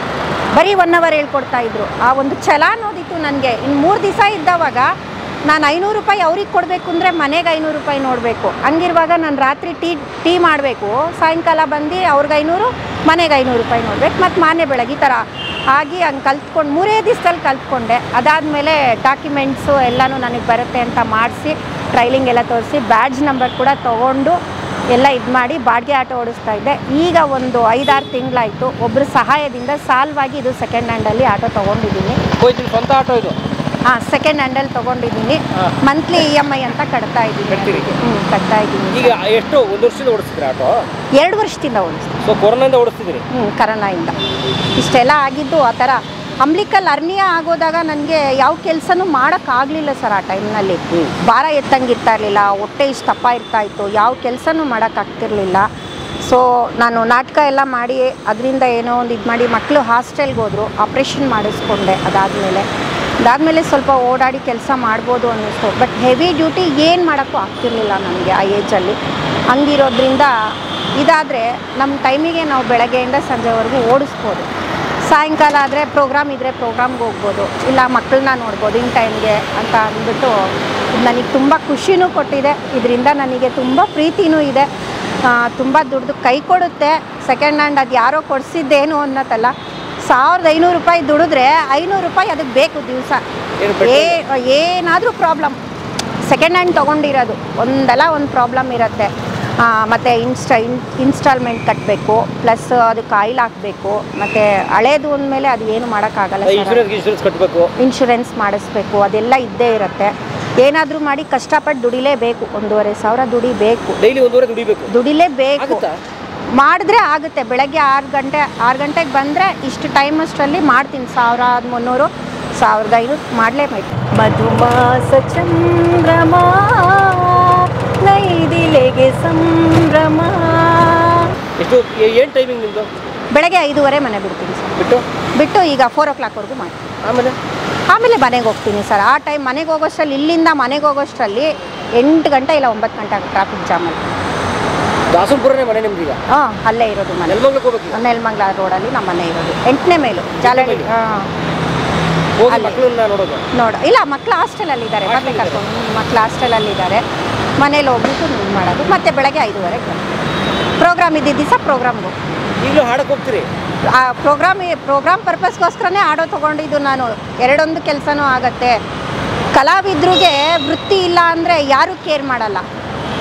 ಬರೀ ಒನ್ ಅವರ್ ಹೇಳ್ಕೊಡ್ತಾ ಇದ್ರು ಆ ಒಂದು ಛಲ ಅನ್ನೋದಿತ್ತು ನನಗೆ ಇನ್ನು ಮೂರು ದಿವಸ ಇದ್ದವಾಗ ನಾನು ಐನೂರು ರೂಪಾಯಿ ಅವ್ರಿಗೆ ಕೊಡಬೇಕು ಅಂದರೆ ಮನೆಗೆ ಐನೂರು ರೂಪಾಯಿ ನೋಡಬೇಕು ಹಂಗಿರುವಾಗ ನಾನು ರಾತ್ರಿ ಟೀ ಟೀ ಮಾಡಬೇಕು ಸಾಯಂಕಾಲ ಬಂದು ಅವ್ರಿಗೆ ಐನೂರು ಮನೆಗೆ ಐನೂರು ರೂಪಾಯಿ ನೋಡ್ಬೇಕು ಮತ್ತು ಮಾನೆ ಬೆಳಗ್ಗೆ ಈ ಥರ ಆಗಿ ಹಂಗೆ ಕಲ್ತ್ಕೊಂಡು ಮೂರೇ ದಿವಸದಲ್ಲಿ ಕಲ್ತ್ಕೊಂಡೆ ಅದಾದಮೇಲೆ ಡಾಕ್ಯುಮೆಂಟ್ಸು ಎಲ್ಲನೂ ನನಗೆ ಬರುತ್ತೆ ಅಂತ ಮಾಡಿಸಿ ಟ್ರೈಲಿಂಗ್ ಎಲ್ಲ ತೋರಿಸಿ ಬ್ಯಾಡ್ಜ್ ನಂಬರ್ ಕೂಡ ತೊಗೊಂಡು ಎಲ್ಲ ಇದು ಮಾಡಿ ಬಾಡಿಗೆ ಆಟೋ ಓಡಿಸ್ತಾ ಇದ್ದೆ ಈಗ ಒಂದು ಐದಾರು ತಿಂಗಳಾಯಿತು ಒಬ್ಬರ ಸಹಾಯದಿಂದ ಸಾಲ್ವಾಗಿ ಇದು ಸೆಕೆಂಡ್ ಹ್ಯಾಂಡಲ್ಲಿ ಆಟೋ ತೊಗೊಂಡಿದ್ದೀನಿ ಹೋಯ್ತು ಸ್ವಂತ ಆಟೋ ಇದು ಹಾಂ ಸೆಕೆಂಡ್ ಹ್ಯಾಂಡಲ್ಲಿ ತೊಗೊಂಡಿದ್ದೀನಿ ಹಾ. ಮಂತ್ಲಿ ಇ ಎಮ್ ಐ ಅಂತ ಕಟ್ತಾ ಇದ್ದೀನಿ ಕಟ್ತೀರಿ? ಹ್ಞೂ ಕಟ್ತಾ ಇದ್ದೀನಿ ಈಗ ಎಷ್ಟು ಒಂದು ವರ್ಷದಿಂದ ಓಡಿಸ್ತಿದ್ರಿ ಆಟೋ ಎರಡು ವರ್ಷದಿಂದ ಓಡಿಸ್ತೀನಿ ಸೊ ಕೊರೋನಾದಿಂದ ಓಡಿಸ್ತಿದ್ರಿ ಹ್ಞೂ ಕರೋನಾಯಿಂದ ಇಷ್ಟೆಲ್ಲ ಆಗಿದ್ದು ಆ ಥರ ಅಂಬ್ಲಿಕಲ್ ಅರ್ನಿಯ ಆಗೋದಾಗ ನನಗೆ ಯಾವ ಕೆಲಸನೂ ಮಾಡೋಕ್ಕಾಗಲಿಲ್ಲ ಸರ್ ಆ ಟೈಮ್ನಲ್ಲಿ ಹ್ಮ್. ಭಾರ ಎತ್ತಂಗಿರ್ತಾ ಇರಲಿಲ್ಲ ಹೊಟ್ಟೆ ಇಷ್ಟು ದಪ್ಪ ಇರ್ತಾ ಇತ್ತು ಯಾವ ಕೆಲಸನೂ ಮಾಡೋಕ್ಕಾಗ್ತಿರ್ಲಿಲ್ಲ ಸೊ ನಾನು ನಾಟಕ ಎಲ್ಲ ಮಾಡಿ ಅದರಿಂದ ಏನೋ ಒಂದು ಇದು ಮಾಡಿ ಮಕ್ಕಳು ಹಾಸ್ಟೆಲ್ಗೆ ಹೋದರು ಆಪ್ರೇಷನ್ ಮಾಡಿಸ್ಕೊಂಡೆ ಅದಾದಮೇಲೆ ಅದಾದಮೇಲೆ ಸ್ವಲ್ಪ ಓಡಾಡಿ ಕೆಲಸ ಮಾಡ್ಬೋದು ಅನ್ನಿಸ್ತು ಬಟ್ ಹೆವಿ ಡ್ಯೂಟಿ ಏನು ಮಾಡೋಕ್ಕೂ ಆಗ್ತಿರ್ಲಿಲ್ಲ ನನಗೆ ಆ ಏಜಲ್ಲಿ ಹಂಗಿರೋದ್ರಿಂದ ಇದಾದರೆ ನಮ್ಮ ಟೈಮಿಗೆ ನಾವು ಬೆಳಗ್ಗೆಯಿಂದ ಸಂಜೆವರೆಗೂ ಓಡಿಸ್ಬೋದು ಸಾಯಂಕಾಲ ಆದರೆ ಪ್ರೋಗ್ರಾಮ್ ಇದ್ದರೆ ಪ್ರೋಗ್ರಾಮ್ಗೆ ಹೋಗ್ಬೋದು ಇಲ್ಲ ಮಕ್ಕಳನ್ನ ನೋಡ್ಬೋದು ಇನ್ ಟೈಮ್ಗೆ ಅಂತ ಅಂದ್ಬಿಟ್ಟು ಇದು ನನಗೆ ತುಂಬ ಖುಷಿನೂ ಕೊಟ್ಟಿದೆ ಇದರಿಂದ ನನಗೆ ತುಂಬ ಪ್ರೀತಿನೂ ಇದೆ ತುಂಬ ದುಡ್ದು ಕೈ ಕೊಡುತ್ತೆ ಸೆಕೆಂಡ್ ಹ್ಯಾಂಡ್ ಅದು ಯಾರೋ ಕೊಡಿಸಿದ್ದೇನು ಅನ್ನೋದಲ್ಲ ಸಾವಿರದ ಐನೂರು ರೂಪಾಯಿ ದುಡಿದ್ರೆ ಐನೂರು ರೂಪಾಯಿ ಅದಕ್ಕೆ ಬೇಕು ದಿವಸ ಏನು ಏ ಏನಾದರೂ ಪ್ರಾಬ್ಲಮ್ ಸೆಕೆಂಡ್ ಹ್ಯಾಂಡ್ ತೊಗೊಂಡಿರೋದು ಒಂದಲ್ಲ ಒಂದು ಪ್ರಾಬ್ಲಮ್ ಇರುತ್ತೆ ಆ, ಮತ್ತೆ ಇನ್ಸ್ಟಾ ಇನ್ ಇನ್ಸ್ಟಾಲ್ಮೆಂಟ್ ಕಟ್ಟಬೇಕು ಪ್ಲಸ್ ಅದಕ್ಕೆ ಆಯಿಲ್ ಹಾಕಬೇಕು ಮತ್ತು ಹಳೇದು ಅಂದಮೇಲೆ ಅದು ಏನು ಮಾಡೋಕ್ಕಾಗಲ್ಲ ಸರ್ ಇನ್ಶೂರೆನ್ಸ್ ಇನ್ಶೂರೆನ್ಸ್ ಕಟ್ಟಬೇಕು ಇನ್ಶೂರೆನ್ಸ್ ಮಾಡಿಸ್ಬೇಕು ಅದೆಲ್ಲ ಇದ್ದೇ ಇರುತ್ತೆ ಏನಾದರೂ ಮಾಡಿ ಕಷ್ಟಪಟ್ಟು ದುಡಿಲೇಬೇಕು ಒಂದೂವರೆ ಸಾವಿರ ದುಡಿಬೇಕು ಡೈಲಿ ಒಂದೂವರೆ ದುಡಿಬೇಕು ದುಡಿಲೇಬೇಕು ಆಗುತ್ತಾ ಮಾಡಿದ್ರೆ ಆಗುತ್ತೆ ಬೆಳಗ್ಗೆ ಆರು ಗಂಟೆ ಆರು ಗಂಟೆಗೆ ಬಂದರೆ ಇಷ್ಟು ಟೈಮ್ ಅಷ್ಟರಲ್ಲಿ ಮಾಡ್ತೀನಿ ಸಾವಿರ ಮುನ್ನೂರು ಸಾವಿರದ ಐನೂರು ಮಾಡಲೇಬೇಕು ಮಧುಮಾಸ ಚಂದ್ರಮ ನೈದಿಲೆಗೆ ಸಂಭ್ರಮ ಎಷ್ಟು ಏನು ಟೈಮಿಂಗ್ ನಿಮ್ಮದು ಬೆಳಗ್ಗೆ ಐದೂವರೆ ಮನೆ ಬಿಡ್ತೀನಿ ಸರ್ ಬಿಟ್ಟು ಬಿಟ್ಟು ಈಗ ಫೋರ್ ಓ ಕ್ಲಾಕ್ವರೆಗೂ ಮಾಡ್ತೀನಿ ಆಮೇಲೆ ಆಮೇಲೆ ಮನೆಗೆ ಹೋಗ್ತೀನಿ ಸರ್ ಆ ಟೈಮ್ ಮನೆಗೆ ಹೋಗೋಷ್ಟರಲ್ಲಿ ಇಲ್ಲಿಂದ ಮನೆಗೆ ಹೋಗೋಷ್ಟರಲ್ಲಿ ಎಂಟು ಗಂಟೆ ಇಲ್ಲ ಒಂಬತ್ತು ಗಂಟೆ ಆಗುತ್ತೆ ಟ್ರಾಫಿಕ್ ಜಾಮಲ್ಲಿ ದಾಸನಪುರನೇ ಮನೆ ನಿಮ್ದೀಗ ಹಾಂ ಅಲ್ಲೇ ಇರೋದು ಮನೆ ನೆಲಮಂಗ್ಲಕ್ಕೆ ಹೋಗ್ಬೇಕು ನೆಲಮಂಗ್ಲ ರೋಡಲ್ಲಿ ನಮ್ಮ ಮನೆ ಇರೋದು ಎಂಟನೇ ಮೇಲು ಜಾಲಹಳ್ಳಿ ಮೇಲು? ಹಾಂ ಹೋಗಿ ಅಲ್ಲೇ. ಮಕ್ಕಳನ್ನ ನೋಡೋದು ನೋಡ ಇಲ್ಲ ಮಕ್ಕಳು ಹಾಸ್ಟೆಲಲ್ಲಿ ಇದ್ದಾರೆ ಮತ್ತೆ Hostel ಅಲ್ಲಿ ಕರ್ಕೊಂಡು ಮಕ್ಕಳು ಹಾಸ್ಟೆಲಲ್ಲಿ ಇದ್ದಾರೆ ಮನೇಲಿ ಹೋಗ್ಬಿಟ್ಟು ಇದು ಮಾಡೋದು ಮತ್ತೆ ಬೆಳಗ್ಗೆ ಐದುವರೆಗೆ ಪ್ರೋಗ್ರಾಮ್ ಇದ್ದಿದ್ದ ದಿವಸ ಪ್ರೋಗ್ರಾಮ್ಗೆ ಹೋಗ್ತೀನಿ ಈಗಲೂ ಹಾಡಕ್ಕೆ ಹೋಗ್ತೀರಿ ಆ ಪ್ರೋಗ್ರಾಮ್ ಪ್ರೋಗ್ರಾಮ್ ಪರ್ಪಸ್ಗೋಸ್ಕರನೇ ಆಡೋ ತೊಗೊಂಡಿದ್ದು ನಾನು ಎರಡೊಂದು ಕೆಲಸನೂ ಆಗತ್ತೆ ಕಲಾವಿದ್ರಿಗೆ ವೃತ್ತಿ ಇಲ್ಲ ಅಂದರೆ ಯಾರೂ ಕೇರ್ ಮಾಡಲ್ಲ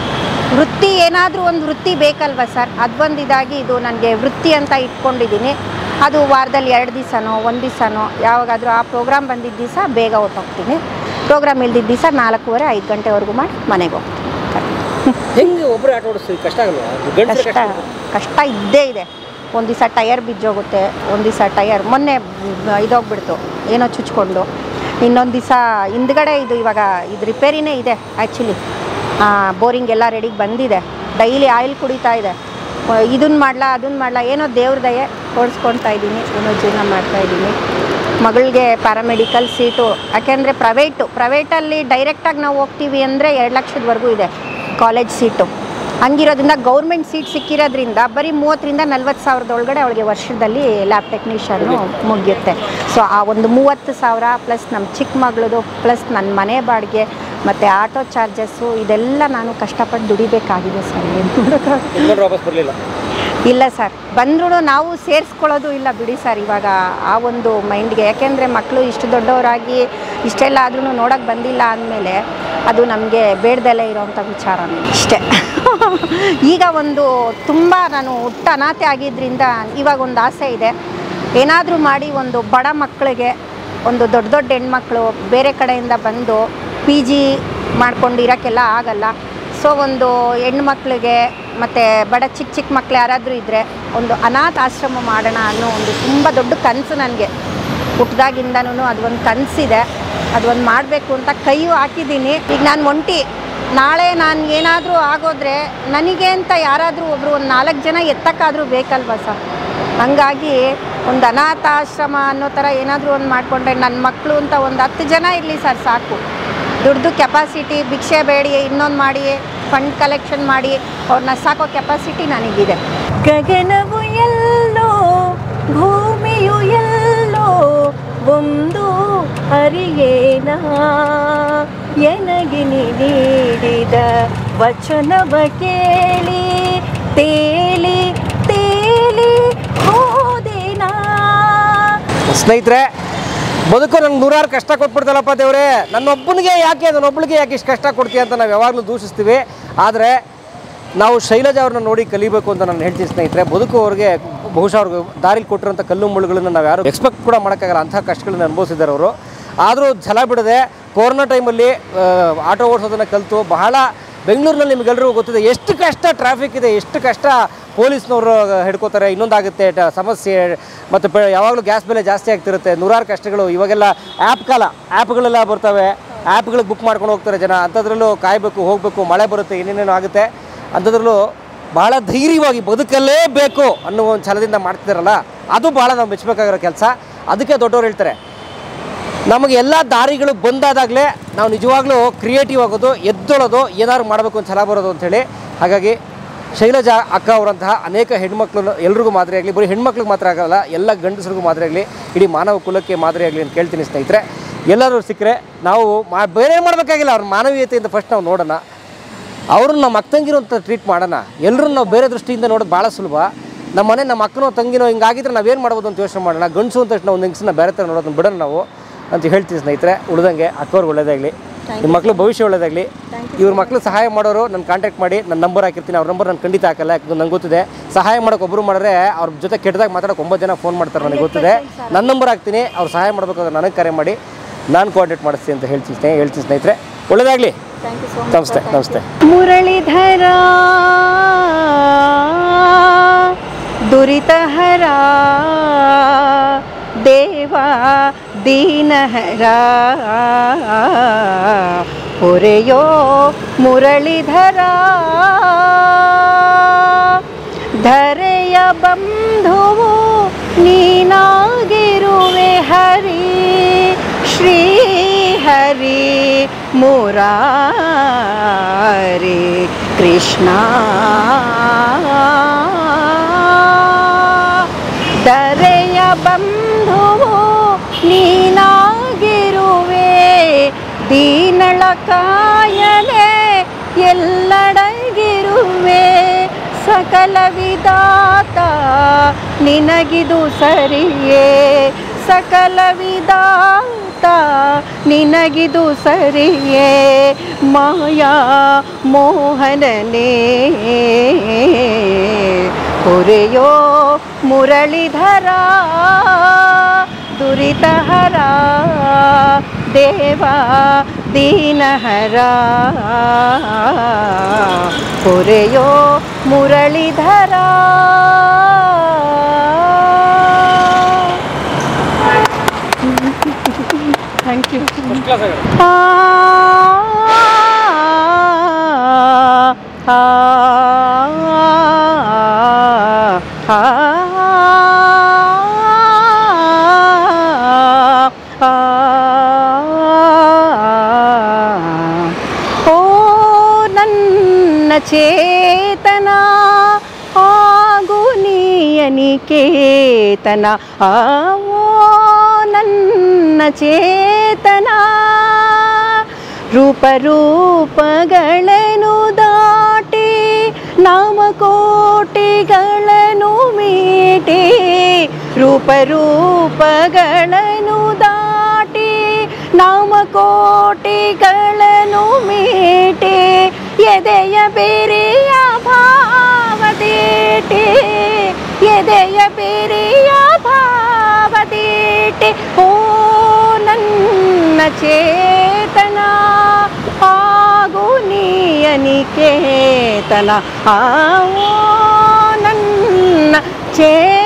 ವೃತ್ತಿ ಏನಾದರೂ ಒಂದು ವೃತ್ತಿ ಬೇಕಲ್ವ ಸರ್ ಅದೊಂದು ಇದಾಗಿ ಇದು ನನಗೆ ವೃತ್ತಿ ಅಂತ ಇಟ್ಕೊಂಡಿದ್ದೀನಿ ಅದು ವಾರದಲ್ಲಿ ಎರಡು ದಿವಸನೋ ಒಂದು ದಿವಸನೋ ಯಾವಾಗಾದರೂ ಆ ಪ್ರೋಗ್ರಾಮ್ ಬಂದಿದ್ದ ದಿವಸ ಬೇಗ ಹೊಟ್ಟೋಗ್ತೀನಿ ಪ್ರೋಗ್ರಾಮ್ ಇಲ್ದಿದ್ದ ದಿವಸ ನಾಲ್ಕೂವರೆ ಐದು ಗಂಟೆವರೆಗೂ ಮಾಡಿ ಮನೆಗೆ ಹೋಗ್ತೀನಿ ಹೆಂಗೆ ಒಬ್ಬರು ಆಟ ಓಡಿಸ್ತೀವಿ ಕಷ್ಟ ಆಗಲ್ವಾ ಗಂಡಸರ ಕಷ್ಟ ಕಷ್ಟ ಇದ್ದೇ ಇದೆ ಒಂದು ದಿವಸ ಟಯರ್ ಬಿದ್ದೋಗುತ್ತೆ ಒಂದು ದಿವಸ ಟಯರ್ ಮೊನ್ನೆ ಮ್, ಇದೋಗ್ಬಿಡ್ತು ಏನೋ ಚುಚ್ಕೊಂಡು ಇನ್ನೊಂದು ದಿವಸ ಹಿಂದ್ಗಡೆ ಇದು ಇವಾಗ ಇದು ರಿಪೇರಿನೇ ಇದೆ ಆ್ಯಕ್ಚುಲಿ ಬೋರಿಂಗ್ ಎಲ್ಲ ರೆಡಿಗೆ ಬಂದಿದೆ ಡೈಲಿ ಆಯಿಲ್ ಕುಡಿತಾ ಇದೆ ಇದನ್ನು ಮಾಡಲ ಅದನ್ನು ಮಾಡಲ ಏನೋ ದೇವ್ರ ದಯೆ ಓಡಿಸ್ಕೊಳ್ತಾ ಇದ್ದೀನಿ ಏನೋ ಜೀವನ ಮಾಡ್ತಾ ಇದ್ದೀನಿ ಮಗಳಿಗೆ ಪ್ಯಾರಾಮೆಡಿಕಲ್ ಸೀಟು ಯಾಕೆಂದರೆ ಪ್ರೈವೇಟು ಪ್ರೈವೇಟಲ್ಲಿ ಡೈರೆಕ್ಟಾಗಿ ನಾವು ಹೋಗ್ತೀವಿ ಅಂದರೆ ಎರಡು ಲಕ್ಷದವರೆಗೂ ಇದೆ ಕಾಲೇಜ್ ಸೀಟು ಹಂಗಿರೋದ್ರಿಂದ ಗೌರ್ಮೆಂಟ್ ಸೀಟ್ ಸಿಕ್ಕಿರೋದ್ರಿಂದ ಬರೀ ಮೂವತ್ತರಿಂದ ನಲ್ವತ್ತು ಸಾವಿರದ ಒಳಗಡೆ ಅವಳಿಗೆ ವರ್ಷದಲ್ಲಿ ಲ್ಯಾಬ್ ಟೆಕ್ನಿಷಿಯನ್ನು ಮುಗಿಯುತ್ತೆ ಸೊ ಆ ಒಂದು ಮೂವತ್ತು ಸಾವಿರ ಪ್ಲಸ್ ನಮ್ಮ ಚಿಕ್ಕ ಮಗಳದು ಪ್ಲಸ್ ನನ್ನ ಮನೆ ಬಾಡಿಗೆ ಮತ್ತು ಆಟೋ ಚಾರ್ಜಸ್ಸು ಇದೆಲ್ಲ ನಾನು ಕಷ್ಟಪಟ್ಟು ದುಡಿಬೇಕಾಗಿದೆ ಸರ್ ಏನು ಮಾಡೋಕ್ಕಾಗಲ್ಲ. ಯಜಮಾನ್ರು ವಾಪಸ್ ಬರಲಿಲ್ಲ ಇಲ್ಲ ಸರ್ ಬಂದ್ರೂ ನಾವು ಸೇರಿಸ್ಕೊಳ್ಳೋದು ಇಲ್ಲ ಬಿಡಿ ಸರ್ ಇವಾಗ ಆ ಒಂದು ಮೈಂಡ್ಗೆ ಯಾಕೆಂದರೆ ಮಕ್ಕಳು ಇಷ್ಟು ದೊಡ್ಡವರಾಗಿ ಇಷ್ಟೆಲ್ಲ ಆದ್ರೂ ನೋಡೋಕ್ಕೆ ಬಂದಿಲ್ಲ ಅಂದಮೇಲೆ ಅದು ನಮಗೆ ಬೇಡ್ದಲ್ಲೇ ಇರೋವಂಥ ವಿಚಾರ ಇಷ್ಟೇ ಈಗ ಒಂದು ತುಂಬ ನಾನು ಹುಟ್ಟ ಅನಾಥೆ ಆಗಿದ್ದರಿಂದ ಇವಾಗ ಒಂದು ಆಸೆ ಇದೆ ಏನಾದರೂ ಮಾಡಿ ಒಂದು ಬಡ ಮಕ್ಕಳಿಗೆ ಒಂದು ದೊಡ್ಡ ದೊಡ್ಡ ಹೆಣ್ಮಕ್ಳು ಬೇರೆ ಕಡೆಯಿಂದ ಬಂದು ಪಿ ಜಿ ಮಾಡ್ಕೊಂಡು ಇರೋಕ್ಕೆಲ್ಲ ಆಗಲ್ಲ ಸೊ ಒಂದು ಹೆಣ್ಮಕ್ಳಿಗೆ ಮತ್ತು ಬಡ ಚಿಕ್ಕ ಚಿಕ್ಕ ಮಕ್ಳು ಯಾರಾದರೂ ಇದ್ದರೆ ಒಂದು ಅನಾಥ ಆಶ್ರಮ ಮಾಡೋಣ ಅನ್ನೋ ಒಂದು ತುಂಬ ದೊಡ್ಡ ಕನಸು ನನಗೆ ಹುಟ್ದಾಗಿಂದನೂ ಅದು ಒಂದು ಕನಸಿದೆ ಅದೊಂದು ಮಾಡಬೇಕು ಅಂತ ಕೈಯೂ ಹಾಕಿದ್ದೀನಿ ಈಗ ನಾನು ಒಂಟಿ ನಾಳೆ ನಾನು ಏನಾದರೂ ಆಗೋದ್ರೆ ನನಗೆ ಅಂತ ಯಾರಾದರೂ ಒಬ್ಬರು ಒಂದು ನಾಲ್ಕು ಜನ ಎತ್ತಕ್ಕಾದರೂ ಬೇಕಲ್ವ ಸರ್ ಹಂಗಾಗಿ ಒಂದು ಅನಾಥಾಶ್ರಮ ಅನ್ನೋ ಥರ ಏನಾದರೂ ಒಂದು ಮಾಡಿಕೊಂಡ್ರೆ ನನ್ನ ಮಕ್ಕಳು ಅಂತ ಒಂದು ಹತ್ತು ಜನ ಇರಲಿ ಸರ್ ಸಾಕು ದುಡ್ಡು ಕೆಪಾಸಿಟಿ ಭಿಕ್ಷೆ ಬೇಡಿ ಇನ್ನೊಂದು ಮಾಡಿ ಫಂಡ್ ಕಲೆಕ್ಷನ್ ಮಾಡಿ ಅವ್ರನ್ನ ಸಾಕೋ ಕೆಪಾಸಿಟಿ ನನಗಿದೆ ಗಗನವು ಎಲ್ಲೋ ಭೂಮಿಯು ಎಲ್ಲೋ ಒಂದು ಅರಿಯೇನ ಎನಗೆ ನೀ ನೀಡಿದ ವಚನವ ಕೇಳಿ ತೇಲಿ ತೇಲಿ ಹೋದೇನಾ ಸ್ನೇಹಿತರೆ ಬದುಕು ನಂಗೆ ನೂರಾರು ಕಷ್ಟ ಕೊಟ್ಬಿಡ್ತಲ್ಲಪ್ಪ ದೇವ್ರೆ ನನ್ನೊಬ್ಬನಿಗೆ ಯಾಕೆ ನನ್ನೊಬ್ಬಳಿಗೆ ಯಾಕೆ ಇಷ್ಟು ಕಷ್ಟ ಕೊಡ್ತೀಯ ಅಂತ ನಾವು ಯಾವಾಗಲೂ ದೂಷಿಸ್ತೀವಿ ಆದರೆ ನಾವು ಶೈಲಜಾ ಅವ್ರನ್ನ ನೋಡಿ ಕಲಿಬೇಕು ಅಂತ ನಾನು ಹೇಳ್ತೀನಿ ಸ್ನೇಹಿತರೆ ಬದುಕು ಅವ್ರಿಗೆ ಬಹುಶಃ ಅವ್ರಿಗೆ ದಾರಿಲಿ ಕೊಟ್ಟಿರೋಂಥ ಕಲ್ಲು ಮುಳ್ಳುಗಳನ್ನ ನಾವು ಯಾರು ಎಕ್ಸ್ಪೆಕ್ಟ್ ಕೂಡ ಮಾಡೋಕ್ಕಾಗಲ್ಲ ಅಂಥ ಕಷ್ಟಗಳನ್ನ ಅನುಭವಿಸಿದ್ದಾರೆ ಅವರು ಆದರೂ ಛಲ ಬಿಡದೆ ಕೊರೋನಾ ಟೈಮಲ್ಲಿ ಆಟೋ ಓಡಿಸೋದನ್ನು ಕಲಿತು ಬಹಳ ಬೆಂಗಳೂರಿನಲ್ಲಿ ನಿಮಗೆಲ್ಲರಿಗೂ ಗೊತ್ತಿದೆ ಎಷ್ಟು ಕಷ್ಟ ಟ್ರಾಫಿಕ್ ಇದೆ ಎಷ್ಟು ಕಷ್ಟ ಪೊಲೀಸ್ನವರು ಹಿಡ್ಕೋತಾರೆ ಇನ್ನೊಂದಾಗುತ್ತೆ ಟ- ಸಮಸ್ಯೆ ಮತ್ತು ಪ ಯಾವಾಗಲೂ ಗ್ಯಾಸ್ ಬೆಲೆ ಜಾಸ್ತಿ ಆಗ್ತಿರುತ್ತೆ ನೂರಾರು ಕಷ್ಟಗಳು ಇವಾಗೆಲ್ಲ ಆ್ಯಪ್ ಕಾಲ ಆ್ಯಪ್ಗಳೆಲ್ಲ ಬರ್ತವೆ ಆ್ಯಪ್ಗಳಿಗೆ ಬುಕ್ ಮಾಡ್ಕೊಂಡು ಹೋಗ್ತಾರೆ ಜನ ಅಂಥದ್ರಲ್ಲೂ ಕಾಯಬೇಕು ಹೋಗಬೇಕು ಮಳೆ ಬರುತ್ತೆ ಏನೇನೇನೋ ಆಗುತ್ತೆ ಅಂಥದ್ರಲ್ಲೂ ಭಾಳ ಧೈರ್ಯವಾಗಿ ಬದುಕಲೇಬೇಕು ಅನ್ನೋ ಒಂದು ಛಲದಿಂದ ಮಾಡ್ತಿದ್ದಾರಲ್ಲ ಅದು ಭಾಳ ನಾವು ಮೆಚ್ಚಬೇಕಾಗಿರೋ ಕೆಲಸ ಅದಕ್ಕೆ ದೊಡ್ಡವ್ರು ಹೇಳ್ತಾರೆ ನಮಗೆ ಎಲ್ಲ ದಾರಿಗಳು ಬಂದಾದಾಗಲೇ ನಾವು ನಿಜವಾಗ್ಲೂ ಕ್ರಿಯೇಟಿವ್ ಆಗೋದು ಎದ್ದೊಳೋದು ಏನಾದ್ರು ಮಾಡಬೇಕು ಅಂತ ಛಲ ಬರೋದು ಅಂಥೇಳಿ ಹಾಗಾಗಿ ಶೈಲಜಾ ಅಕ್ಕ ಅವರಂತಹ ಅನೇಕ ಹೆಣ್ಮಕ್ಳು ಎಲ್ರಿಗೂ ಮಾದರಿ ಆಗಲಿ ಬರೀ ಹೆಣ್ಮಕ್ಳಿಗೆ ಮಾತ್ರ ಆಗಲ್ಲ ಎಲ್ಲ ಗಂಡಸರಿಗೂ ಮಾದರಿ ಆಗಲಿ ಇಡೀ ಮಾನವ ಕುಲಕ್ಕೆ ಮಾದರಿ ಆಗಲಿ ಅಂತ ಕೇಳ್ತೀನಿ ಸ್ನೇಹಿತರೆ ಎಲ್ಲರೂ ಸಿಕ್ಕರೆ ನಾವು ಮಾ ಬೇರೆ ಮಾಡಬೇಕಾಗಿಲ್ಲ ಅವ್ರ ಮಾನವೀಯತೆಯಿಂದ ಫಸ್ಟ್ ನಾವು ನೋಡೋಣ ಅವ್ರನ್ನ ನಮ್ಮ ಅಕ್ಕಂಗಿರೋ ಅಂತ ಟ್ರೀಟ್ ಮಾಡೋಣ ಎಲ್ಲರನ್ನ ನಾವು ಬೇರೆ ದೃಷ್ಟಿಯಿಂದ ನೋಡೋದು ಭಾಳ ಸುಲಭ ನಮ್ಮ ಮನೆ ನಮ್ಮ ಅಕ್ಕನೋ ತಂಗಿನೋ ಹಿಂಗಾಗಿದ್ರೆ ನಾವೇನು ಮಾಡ್ಬೋದು ಅಂತ ಯೋಚನೆ ಮಾಡೋಣ ಗಂಡಸು ಅಂತ ತಕ್ಷಣ ಒಂದು ಹೆಂಗಸನ್ನ ಬೇರೆ ಥರ ನೋಡೋದನ್ನ ಬಿಡೋಣ ನಾವು ಅಂತ ಹೇಳ್ತೀನಿ ಸ್ನೇಹಿತರೆ ಉಳ್ದಂಗೆ ಅಕ್ಕವ್ರಿಗೆ ಒಳ್ಳೇದಾಗಲಿ ನಿಮ್ಮ ಮಕ್ಳು ಭವಿಷ್ಯ ಒಳ್ಳೇದಾಗಲಿ ಇವ್ರ ಮಕ್ಳು ಸಹಾಯ ಮಾಡೋರು ನನ್ನ ಕಾಂಟ್ಯಾಕ್ಟ್ ಮಾಡಿ ನನ್ನ ನಂಬರ್ ಹಾಕಿರ್ತೀನಿ ಅವ್ರ ನಂಬರ್ ನಾನು ಖಂಡಿತ ಹಾಕಲ್ಲ ಯಾಕಂದ್ರೆ ನಂಗೆ ಗೊತ್ತಿದೆ ಸಹಾಯ ಮಾಡೋಕೆ ಒಬ್ಬರು ಮಾಡಿದ್ರೆ ಅವ್ರ ಜೊತೆ ಕೆಟ್ಟದಾಗ ಮಾತಾಡೋಕೆ ಒಂಬತ್ತು ಜನ ಫೋನ್ ಮಾಡ್ತಾರೆ ನನಗೆ ಗೊತ್ತಿದೆ ನನ್ನ ನಂಬರ್ ಹಾಕ್ತೀನಿ ಅವ್ರು ಸಹಾಯ ಮಾಡಬೇಕಾದ್ರೆ ನನಗೆ ಕರೆ ಮಾಡಿ ನಾನು ಕೋಆರ್ಡಿನೇಟ್ ಮಾಡಿಸ್ತೀನಿ ಅಂತ ಹೇಳ್ತೀನಿ ಸ್ನೇಹ ಹೇಳ್ತೀನಿ ಸ್ನೇಹಿತರೆ ಒಳ್ಳೇದಾಗಲಿ ನಮಸ್ತೆ ನಮಸ್ತೆ ಮುರಳೀಧರ ದುರಿತಹರ ದೇವ ದೀನಹರ ಹೊರೆಯೋ ಮುರಳೀಧರ ಧರೆಯ ಬಂಧುವು ನೀನಾಗಿರುವೆ ಹರಿ ಶ್ರೀ ಹರಿ ಮುರಾರಿ ಕೃಷ್ಣ ಧರೆಯ ಬಂಧುವು ನೀನಾಗಿರುವೆ ದೀನಳ ಕಾಯನೆ ಎಲ್ಲಡಗಿರುವೆ ಸಕಲ ವಿಧಾತ ನಿನಗಿದು ಸರಿಯೇ ಸಕಲ ವಿಧಾತ ಮಾತ ನಿನಗಿದು ಸರಿಯೇ ಮಾಯಾ ಮೋಹನನೇ ಹೊರೆಯೋ ಮುರಳಿಧರ ದುರಿತಹರ ದೇವ ದೀನಹರ ಹೊರೆಯೋ ಮುರಳಿಧರ ಥ್ಯಾಂಕ್ ಯು ಆ ಆ ಓ ನನ್ನ ಚೇತನ ಹಾಗೂ ನೀಯನಿಕೇತನ ಆ ಓ ನನ್ನ ಚೇತನ ರೂಪರೂಪಗಳನ್ನು ದಾಟಿ ನಾಮಕೋಟಿಗಳನ್ನು ಮೀಟಿ ರೂಪರೂಪಗಳನ್ನು ದಾಟಿ ನಾಮಕೋಟಿಗಳನ್ನು ಮೀಟಿ ಎದೆಯ ಬೇರೆಯ ಭಾವದೇಟಿ ಎದೆಯ ಬೇರೆಯ ಭಾವದೇಟಿ ಓ ನನ್ನ ಚೇತನ ಹಾಗೂ ನೀಯನಿಕೇತನ ಆ ಓ ನನ್ನ ಚೇ